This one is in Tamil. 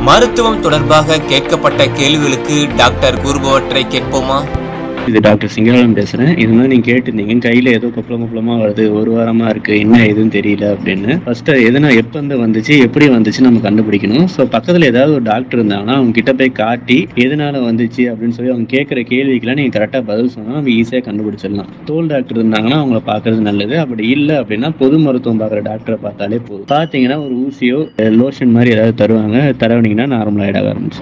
மருத்துவம் தொடர்பாக கேட்கப்பட்ட கேள்விகளுக்கு டாக்டர் கூறுபவற்றை கேட்போமா இது டாக்டர் சிங்கராமன் பேசுறேன் இது மாதிரி நீங்க கேட்டிருந்தீங்க கையில ஏதோ கொப்பளம் கொப்பளமா வருது ஒரு வாரமா இருக்கு என்ன எதுவும் தெரியல அப்படின்னு ஃபர்ஸ்ட் எதுனா எப்ப இருந்து வந்துச்சு எப்படி வந்துச்சு நம்ம கண்டுபிடிக்கணும் ஸோ பக்கத்துல ஏதாவது ஒரு டாக்டர் இருந்தாங்கன்னா அவங்க கிட்ட போய் காட்டி எதனால வந்துச்சு அப்படின்னு சொல்லி அவங்க கேட்குற கேள்விக்கெல்லாம் நீங்க கரெக்டா பதில் சொன்னா நம்ம ஈஸியா கண்டுபிடிச்சிடலாம் தோல் டாக்டர் இருந்தாங்கன்னா அவங்கள பாக்குறது நல்லது அப்படி இல்லை அப்படின்னா பொது மருத்துவம் பார்க்குற டாக்டரை பார்த்தாலே போதும் பாத்தீங்கன்னா ஒரு ஊசியோ லோஷன் மாதிரி ஏதாவது தருவாங்க தரவனீங்கன்னா நார்மலாக ஆயிட ஆரம்பிச்சு